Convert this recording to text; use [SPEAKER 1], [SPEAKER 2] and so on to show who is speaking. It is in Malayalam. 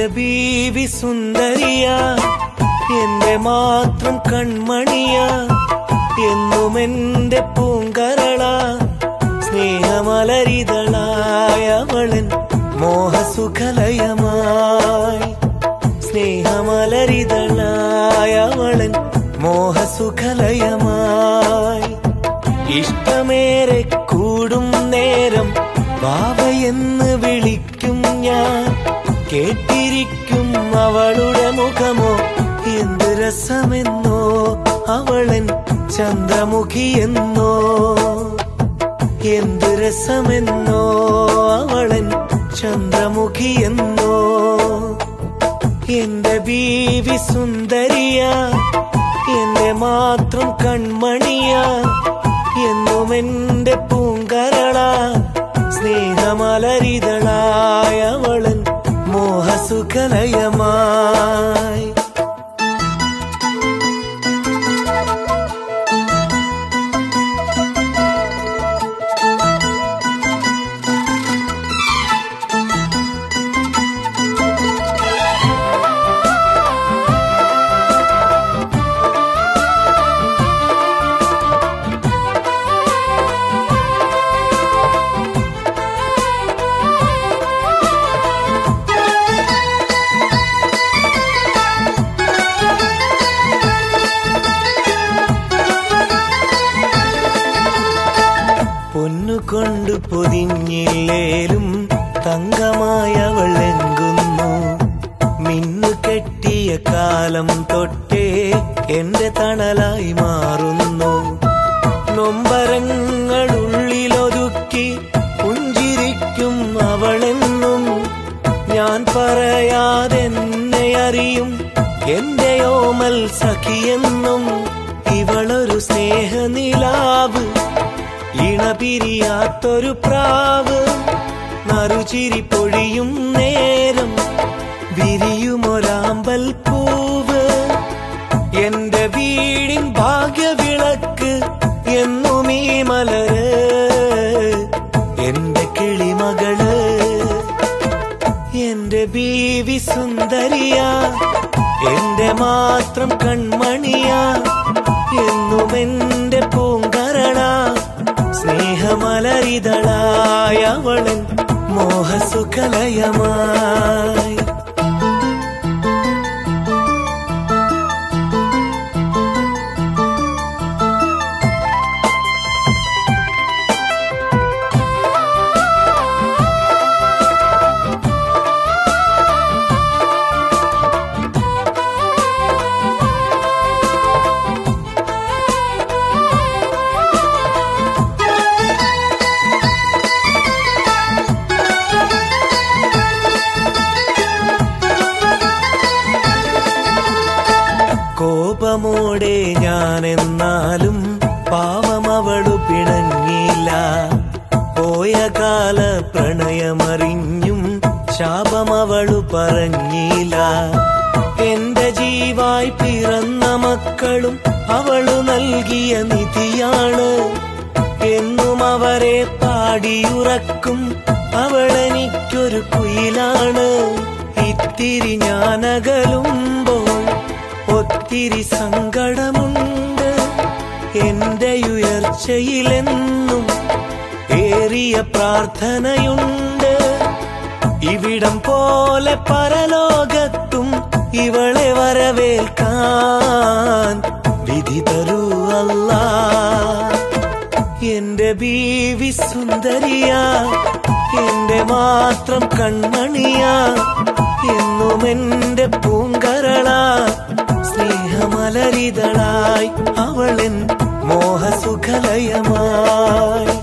[SPEAKER 1] എന്റെ ബീവി സുന്ദരിയ എന്റെ മാത്രം കൺമണിയ എന്നും എന്റെ പൂങ്കരള സ്നേഹമലരിതളായ അവളൻ മോഹസുഖലയമായി സ്നേഹമലരിതളായ അവളൻ മോഹസുഖലയമായി ഇഷ്ടമേറെ കൂടും നേരം ബാവയെന്ന് വിളിക്കും ഞാൻ കേട്ടിരിക്കും അവളുടെ മുഖമോ എന്ത് രസമെന്നോ അവളൻ ചന്ദ്രമുഖിയെന്നോ എന്ത് രസമെന്നോ അവളൻ ചന്ദ്രമുഖിയെന്നോ എന്റെ ബീവി സുന്ദരിയ എന്റെ മാത്രം കൺമണിയ എന്നും എന്റെ പൂങ്കരള സ്നേഹമലരിതളായ അവളൻ മോഹസുഖലയമായി പൊന്നുകൊണ്ട് പൊതിഞ്ഞില്ലേലും തങ്കമായവൾ എങ്കുന്നു മിന്നു കെട്ടിയ കാലം തൊട്ടേ എന്റെ തണലായി മാറുന്നു നൊമ്പരങ്ങളുള്ളിലൊതുക്കി പുഞ്ചിരിക്കും അവളെന്നും ഞാൻ പറയാതെന്നെ അറിയും എന്റെ ഓമൽ സഖിയെന്നും ഇവളൊരു സ്നേഹനിലാവ് ഇണപിരിയാത്തൊരു പ്രാവ് നറുചിരി പൊഴിയും നേരം വിരിയുമൊരാമ്പൽ പൂവ് എന്റെ വീടിൻ ഭാഗ്യവിളക്ക് എന്നും ഈ മലര് എന്റെ കിളിമകള് എന്റെ ബീവി സുന്ദരിയ എന്റെ മാത്രം കൺമണിയ എന്നും എന്റെ പൂങ്കരണ സ്നേഹമലരിതളായ അവളൻ മോഹസുഖലയമായി കോപമോടെ ഞാൻ എന്നാലും പാവം അവളു പിണങ്ങില്ല പോയ കാല പ്രണയമറിഞ്ഞും ശാപം അവളു പറഞ്ഞില്ല എന്റെ ജീവായി പിറന്ന മക്കളും അവളു നൽകിയ നിധിയാണ് എന്നും അവരെ പാടിയുറക്കും അവളെനിക്കൊരു കുയിലാണ് ഇത്തിരി ഞാനകലുമ്പോൾ ഒത്തിരി സങ്കടമുണ്ട് എന്റെ ഉയർച്ചയിലെന്നും ഏറിയ പ്രാർത്ഥനയുണ്ട് ഇവിടം പോലെ പരലോകത്തും ഇവളെ വരവേൽക്കാൻ വിധി തരൂ അല്ലാ എന്റെ ബീവി സുന്ദരിയ എന്റെ മാത്രം കൺമണിയ എന്നും എന്റെ പൂങ്കരള സ്നേഹമലരിതളായി അവളൻ മോഹസുഖലയമായി